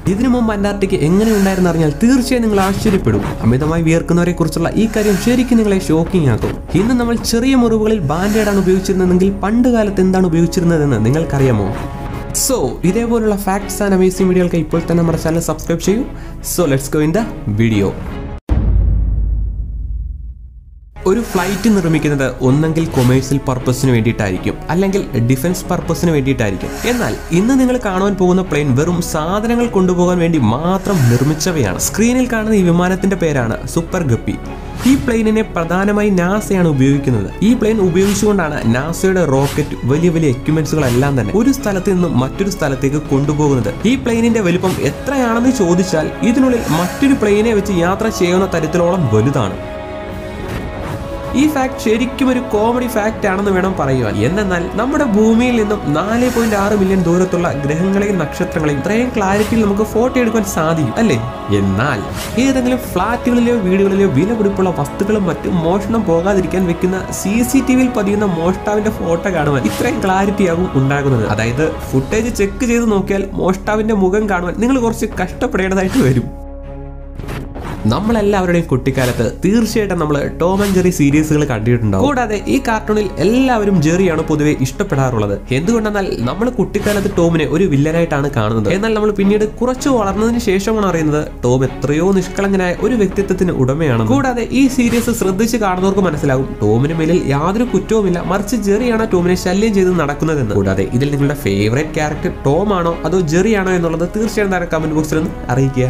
ഇതിനു മുമ്പ് അന്റാർട്ടിക്ക എങ്ങനെ ഉണ്ടായിരുന്നു അറിഞ്ഞാൽ തീർച്ചയായും നിങ്ങൾ ആശ്ചര്യപ്പെടും അമിതമായി വിയർക്കുന്നവരെ കുറിച്ചുള്ള ഈ കാര്യം ശരിക്കും നിങ്ങളെ ഷോക്കിംഗ് ആക്കും ഇന്ന് നമ്മൾ ചെറിയ മുറിവുകളിൽ ബാൻഡേഡാണ് ഉപയോഗിച്ചിരുന്നതെങ്കിൽ പണ്ട് കാലത്ത് എന്താണ് ഉപയോഗിച്ചിരുന്നതെന്ന് നിങ്ങൾക്കറിയാമോ സോ ഇതേപോലുള്ള ഫാക്ട്സ് ആൻഡ് അമേസിംഗ് വീഡിയോകൾക്ക് ഇപ്പോൾ തന്നെ നമ്മുടെ ചാനൽ സബ്സ്ക്രൈബ് ചെയ്യൂ so let's go in the video ഒരു ഫ്ലൈറ്റ് നിർമ്മിക്കുന്നത് ഒന്നെങ്കിൽ കൊമേഴ്സ്യൽ പർപ്പസിന് വേണ്ടിയിട്ടായിരിക്കും അല്ലെങ്കിൽ ഡിഫൻസ് പർപ്പസിന് വേണ്ടിയിട്ടായിരിക്കും എന്നാൽ ഇന്ന് നിങ്ങൾ കാണുവാൻ പോകുന്ന പ്ലെയിൻ വെറും സാധനങ്ങൾ കൊണ്ടുപോകാൻ വേണ്ടി മാത്രം നിർമ്മിച്ചവയാണ് സ്ക്രീനിൽ കാണുന്ന ഈ വിമാനത്തിന്റെ പേരാണ് സൂപ്പർ ഗപ്പി ഈ പ്ലെയിനിനെ പ്രധാനമായി നാസയാണ് ഉപയോഗിക്കുന്നത് ഈ പ്ലെയിൻ ഉപയോഗിച്ചുകൊണ്ടാണ് നാസയുടെ റോക്കറ്റ് വലിയ വലിയ എക്യുപ്മെന്റ്സുകളെല്ലാം തന്നെ ഒരു സ്ഥലത്ത് നിന്നും മറ്റൊരു സ്ഥലത്തേക്ക് കൊണ്ടുപോകുന്നത് ഈ പ്ലെയിനിന്റെ വലിപ്പം എത്രയാണെന്ന് ചോദിച്ചാൽ ഇതിനുള്ളിൽ മറ്റൊരു പ്ലെയിനെ വെച്ച് യാത്ര ചെയ്യുന്ന തരത്തിലോളം വലുതാണ് ഈ ഫാക്ട് ശരിക്കും ഒരു കോമഡി ഫാക്ട് ആണെന്ന് വേണം പറയുവാൻ എന്നാൽ നമ്മുടെ ഭൂമിയിൽ നിന്നും നാല് പോയിന്റ് ആറ് മില്യൺ ദൂരത്തുള്ള ഗ്രഹങ്ങളെയും നക്ഷത്രങ്ങളെയും ഇത്രയും ക്ലാരിറ്റിയിൽ നമുക്ക് ഫോട്ടോ എടുക്കാൻ സാധിക്കും അല്ലേ എന്നാൽ ഏതെങ്കിലും ഫ്ലാറ്റുകളിലെയോ വീടുകളിലെയോ വിലപിടിപ്പുള്ള വസ്തുക്കളും മറ്റും മോഷണം പോകാതിരിക്കാൻ വെക്കുന്ന സി സി ടി വിയിൽ പതിയുന്ന മോഷ്ടാവിന്റെ ഫോട്ടോ കാണുവാൻ ഇത്രയും ക്ലാരിറ്റി ആകും ഉണ്ടാകുന്നത് അതായത് ഫുട്ടേജ് ചെക്ക് ചെയ്ത് നോക്കിയാൽ മോഷ്ടാവിന്റെ മുഖം കാണുവാൻ നിങ്ങൾ കുറച്ച് കഷ്ടപ്പെടേണ്ടതായിട്ട് വരും നമ്മളെല്ലാവരുടെയും കുട്ടിക്കാലത്ത് തീർച്ചയായിട്ടും നമ്മൾ ടോം ആൻഡ് ജെറി സീരീസുകൾ കണ്ടിട്ടുണ്ടാവും കൂടാതെ ഈ കാർട്ടൂണിൽ എല്ലാവരും ജെറിയാണ് പൊതുവെ ഇഷ്ടപ്പെടാറുള്ളത് എന്തുകൊണ്ടെന്നാൽ നമ്മൾ കുട്ടിക്കാലത്ത് ടോമിനെ ഒരു വില്ലനായിട്ടാണ് കാണുന്നത് എന്നാൽ നമ്മൾ പിന്നീട് കുറച്ച് വളർന്നതിന് ശേഷമാണ് അറിയുന്നത് ടോം എത്രയോ നിഷ്കളങ്കനായ ഒരു വ്യക്തിത്വത്തിന് ഉടമയാണ് കൂടാതെ ഈ സീരീസ് ശ്രദ്ധിച്ച് കാണുന്നവർക്ക് മനസ്സിലാകും ടോമിന് മേലിൽ യാതൊരു കുറ്റവുമില്ല മറിച്ച് ജെറിയാണ് ടോമിനെ ശല്യം ചെയ്ത് നടക്കുന്നതെന്ന് കൂടാതെ ഇതിൽ നിങ്ങളുടെ ഫേവറേറ്റ് ക്യാരക്ടർ ടോം ആണോ അതോ ജെറി ആണോ എന്നുള്ളത് തീർച്ചയായും താരം കമന്റ് ബോക്സിൽ ഒന്ന് അറിയിക്കുക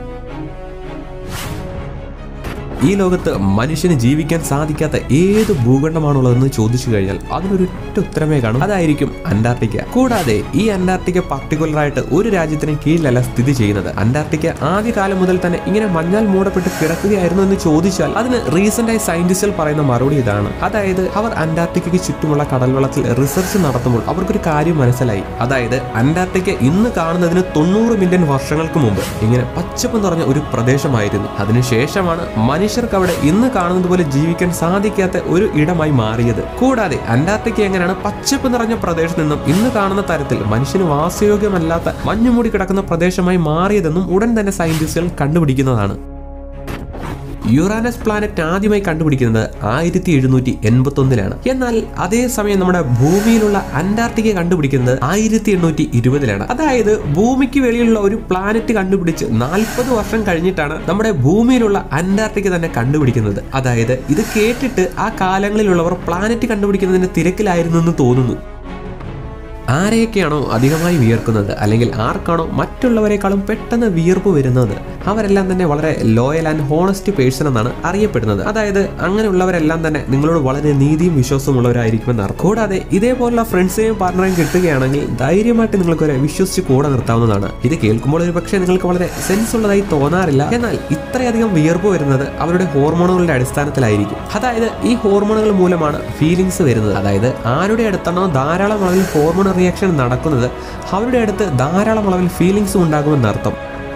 ഈ ലോകത്ത് മനുഷ്യന് ജീവിക്കാൻ സാധിക്കാത്ത ഏത് ഭൂഖണ്ഡമാണുള്ളതെന്ന് ചോദിച്ചു കഴിഞ്ഞാൽ അതിനൊരു ഒറ്റ ഉത്തരമേ കാണും അതായിരിക്കും അന്റാർട്ടിക്ക കൂടാതെ ഈ അന്റാർട്ടിക്ക പർട്ടിക്കുലർ ആയിട്ട് ഒരു രാജ്യത്തിന് കീഴിലല്ല സ്ഥിതി ചെയ്യുന്നത് അന്റാർട്ടിക്ക ആദ്യകാലം മുതൽ തന്നെ ഇങ്ങനെ മഞ്ഞാൽ മൂടപ്പെട്ട് കിടക്കുകയായിരുന്നു എന്ന് ചോദിച്ചാൽ അതിന് റീസെന്റ് ആയി സയന്റിസ്റ്റുകൾ പറയുന്ന മറുപടി ഇതാണ് അതായത് അവർ അന്റാർട്ടിക്കയ്ക്ക് ചുറ്റുമുള്ള കടൽവെള്ളത്തിൽ റിസർച്ച് നടത്തുമ്പോൾ അവർക്കൊരു കാര്യം മനസ്സിലായി അതായത് അന്റാർട്ടിക്ക ഇന്ന് കാണുന്നതിന് തൊണ്ണൂറ് മില്യൺ വർഷങ്ങൾക്ക് മുമ്പ് ഇങ്ങനെ പച്ചപ്പ് നിറഞ്ഞ ഒരു പ്രദേശമായിരുന്നു അതിനുശേഷമാണ് മനുഷ്യർക്ക് അവിടെ ഇന്ന് കാണുന്നത് പോലെ ജീവിക്കാൻ സാധിക്കാത്ത ഒരു ഇടമായി മാറിയത് കൂടാതെ അന്റാർട്ടിക്ക എങ്ങനെയാണ് പച്ചപ്പ് നിറഞ്ഞ പ്രദേശത്ത് നിന്നും ഇന്ന് കാണുന്ന തരത്തിൽ മനുഷ്യന് വാസയോഗ്യമല്ലാത്ത മഞ്ഞുമൂടി കിടക്കുന്ന പ്രദേശമായി മാറിയതെന്നും ഉടൻ തന്നെ സയന്റിസ്റ്റുകൾ കണ്ടുപിടിക്കുന്നതാണ് യുറാനസ് പ്ലാനറ്റ് ആദ്യമായി കണ്ടുപിടിക്കുന്നത് ആയിരത്തി എഴുന്നൂറ്റി എൺപത്തി ഒന്നിലാണ് എന്നാൽ അതേസമയം നമ്മുടെ ഭൂമിയിലുള്ള അന്റാർട്ടിക്ക കണ്ടുപിടിക്കുന്നത് ആയിരത്തി എണ്ണൂറ്റി ഇരുപതിലാണ് അതായത് ഭൂമിക്ക് വെളിയിലുള്ള ഒരു പ്ലാനറ്റ് കണ്ടുപിടിച്ച് നാൽപ്പത് വർഷം കഴിഞ്ഞിട്ടാണ് നമ്മുടെ ഭൂമിയിലുള്ള അന്റാർട്ടിക്ക തന്നെ കണ്ടുപിടിക്കുന്നത് അതായത് ഇത് കേട്ടിട്ട് ആ കാലങ്ങളിലുള്ളവർ പ്ലാനറ്റ് കണ്ടുപിടിക്കുന്നതിന്റെ തിരക്കിലായിരുന്നു എന്ന് തോന്നുന്നു ആരെയൊക്കെയാണോ അധികമായി വിയർക്കുന്നത് അല്ലെങ്കിൽ ആർക്കാണോ മറ്റുള്ളവരെക്കാളും പെട്ടെന്ന് വിയർപ്പ് വരുന്നത് അവരെല്ലാം തന്നെ വളരെ ലോയൽ ആൻഡ് ഹോണസ്റ്റ് പേഴ്സൺ എന്നാണ് അറിയപ്പെടുന്നത് അതായത് അങ്ങനെയുള്ളവരെല്ലാം തന്നെ നിങ്ങളോട് വളരെ നീതിയും വിശ്വാസവും ഉള്ളവരായിരിക്കുമെന്ന് അർത്ഥം കൂടാതെ ഇതേപോലുള്ള ഫ്രണ്ട്സിനെയും പാർട്ണറെയും കിട്ടുകയാണെങ്കിൽ ധൈര്യമായിട്ട് നിങ്ങൾക്ക് ഒരു വിശ്വസിച്ച് കൂടെ നിർത്താവുന്നതാണ് ഇത് കേൾക്കുമ്പോൾ ഒരു പക്ഷേ നിങ്ങൾക്ക് വളരെ സെൻസ് ഉള്ളതായി തോന്നാറില്ല എന്നാൽ ഇത്രയധികം വിയർപ്പ് വരുന്നത് അവരുടെ ഹോർമോണുകളുടെ അടിസ്ഥാനത്തിലായിരിക്കും അതായത് ഈ ഹോർമോണുകൾ മൂലമാണ് ഫീലിങ്സ് വരുന്നത് അതായത് ആരുടെ അടുത്താണോ ധാരാളം അളവിൽ ഹോർമോൺ റിയാക്ഷൻ നടക്കുന്നത് അവരുടെ അടുത്ത് ധാരാളം അളവിൽ ഫീലിങ്സും ഉണ്ടാകുമെന്നർത്ഥം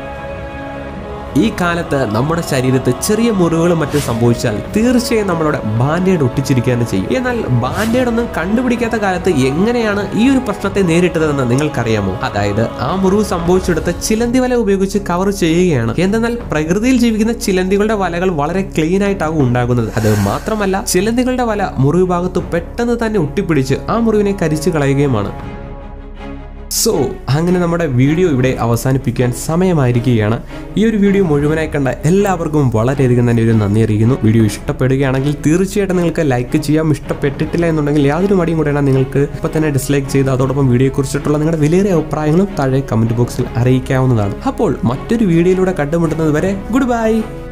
ഈ കാലത്ത് നമ്മുടെ ശരീരത്ത് ചെറിയ മുറിവുകളും മറ്റും സംഭവിച്ചാൽ തീർച്ചയായും നമ്മളവിടെ ബാൻഡേഡ് ഒട്ടിച്ചിരിക്കുകയാണ് ചെയ്യും എന്നാൽ ബാൻഡേഡ് ഒന്നും കണ്ടുപിടിക്കാത്ത കാലത്ത് എങ്ങനെയാണ് ഈ ഒരു പ്രശ്നത്തെ നേരിട്ടതെന്ന് നിങ്ങൾക്കറിയാമോ അതായത് ആ മുറിവ് സംഭവിച്ചെടുത്ത് ചിലന്തി വല ഉപയോഗിച്ച് കവർ ചെയ്യുകയാണ് എന്തെന്നാൽ പ്രകൃതിയിൽ ജീവിക്കുന്ന ചിലന്തികളുടെ വലകൾ വളരെ ക്ലീൻ ആയിട്ടാകും ഉണ്ടാകുന്നത് അത് മാത്രമല്ല ചിലന്തികളുടെ വല മുറിവ് ഭാഗത്ത് പെട്ടെന്ന് തന്നെ ഒട്ടിപ്പിടിച്ച് ആ മുറിവിനെ കരിച്ചു കളയുകയുമാണ് സോ അങ്ങനെ നമ്മുടെ വീഡിയോ ഇവിടെ അവസാനിപ്പിക്കാൻ സമയമായിരിക്കുകയാണ് ഈ ഒരു വീഡിയോ മുഴുവനായി കണ്ട എല്ലാവർക്കും വളരെയധികം തന്നെ ഒരു നന്ദി അറിയിക്കുന്നു വീഡിയോ ഇഷ്ടപ്പെടുകയാണെങ്കിൽ തീർച്ചയായിട്ടും നിങ്ങൾക്ക് ലൈക്ക് ചെയ്യാം ഇഷ്ടപ്പെട്ടിട്ടില്ല എന്നുണ്ടെങ്കിൽ യാതൊരു മടിയും കൂടെയാണ് നിങ്ങൾക്ക് ഇപ്പോൾ തന്നെ ഡിസ്ലൈക്ക് ചെയ്ത് അതോടൊപ്പം വീഡിയോയെക്കുറിച്ചിട്ടുള്ള നിങ്ങളുടെ വിലയേറിയ അഭിപ്രായങ്ങളും താഴെ കമന്റ് ബോക്സിൽ അറിയിക്കാവുന്നതാണ് അപ്പോൾ മറ്റൊരു വീഡിയോയിലൂടെ കണ്ടുമുട്ടുന്നത് വരെ ഗുഡ് ബൈ